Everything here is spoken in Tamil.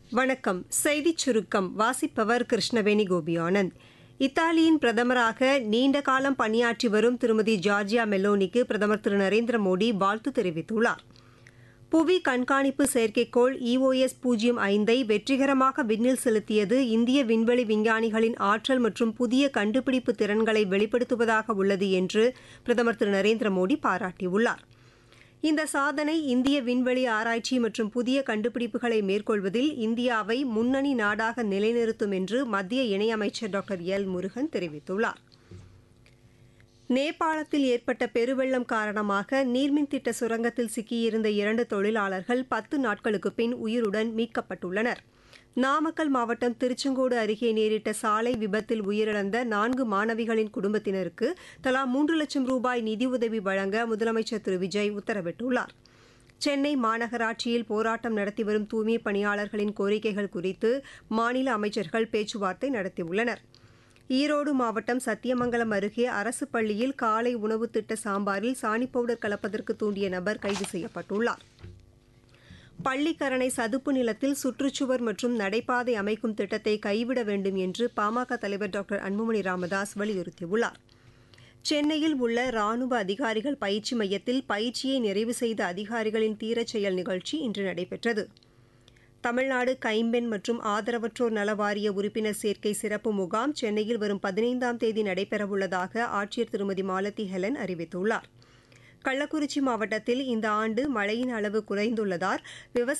வணக்கம் செய்திச் சுருக்கம் வாசிப்பவர் கிருஷ்ணவேணி கோபியானந்த் இத்தாலியின் பிரதமராக நீண்ட காலம் பணியாற்றி வரும் திருமதி ஜார்ஜியா மெலோனிக்கு பிரதமர் திரு நரேந்திர மோடி வாழ்த்து தெரிவித்துள்ளார் புவி கண்காணிப்பு செயற்கைக்கோள் இஓஎஸ் பூஜ்ஜியம் ஐந்தை வெற்றிகரமாக விண்ணில் செலுத்தியது இந்திய விண்வெளி விஞ்ஞானிகளின் ஆற்றல் மற்றும் புதிய கண்டுபிடிப்பு திறன்களை வெளிப்படுத்துவதாக உள்ளது என்று பிரதமர் திரு நரேந்திர மோடி பாராட்டியுள்ளார் இந்த சாதனை இந்திய விண்வெளி ஆராய்ச்சி மற்றும் புதிய கண்டுபிடிப்புகளை மேற்கொள்வதில் இந்தியாவை முன்னணி நாடாக நிலைநிறுத்தும் என்று மத்திய இணையமைச்சர் டாக்டர் எல் முருகன் தெரிவித்துள்ளார் நேபாளத்தில் ஏற்பட்ட பெருவெள்ளம் காரணமாக நீர்மின் திட்ட சுரங்கத்தில் சிக்கியிருந்த இரண்டு தொழிலாளர்கள் பத்து நாட்களுக்கு பின் உயிருடன் மீட்கப்பட்டுள்ளனர் நாமக்கல் மாவட்டம் திருச்செங்கோடு அருகே நேரிட்ட சாலை விபத்தில் உயிரிழந்த நான்கு மாணவிகளின் குடும்பத்தினருக்கு தலா மூன்று லட்சம் ரூபாய் நிதியுதவி வழங்க முதலமைச்சர் திரு விஜய் உத்தரவிட்டுள்ளார் சென்னை மாநகராட்சியில் போராட்டம் நடத்தி வரும் தூய்மை பணியாளர்களின் கோரிக்கைகள் குறித்து மாநில அமைச்சர்கள் பேச்சுவார்த்தை நடத்தியுள்ளனர் ஈரோடு மாவட்டம் சத்தியமங்கலம் அருகே அரசு பள்ளியில் காலை உணவு திட்ட சாம்பாரில் சாணி பவுடர் கலப்பதற்கு தூண்டிய நபர் கைது செய்யப்பட்டுள்ளார் பள்ளிக்கரணை சதுப்பு நிலத்தில் சுற்றுச்சுவர் மற்றும் நடைபாதை அமைக்கும் திட்டத்தை கைவிட வேண்டும் என்று பாமக தலைவர் டாக்டர் அன்புமணி ராமதாஸ் வலியுறுத்தியுள்ளார் சென்னையில் உள்ள ராணுவ அதிகாரிகள் பயிற்சி மையத்தில் பயிற்சியை நிறைவு செய்த அதிகாரிகளின் தீரச் செயல் நிகழ்ச்சி இன்று நடைபெற்றது தமிழ்நாடு கைம்பெண் மற்றும் ஆதரவற்றோர் நல வாரிய உறுப்பினர் சேர்க்கை சிறப்பு முகாம் சென்னையில் வரும் பதினைந்தாம் தேதி நடைபெறவுள்ளதாக ஆட்சியர் திருமதி மாலதி ஹெலன் அறிவித்துள்ளார் கள்ளக்குறிச்சி மாவட்டத்தில் இந்த ஆண்டு மழையின் அளவு குறைந்துள்ளதால் விவசாய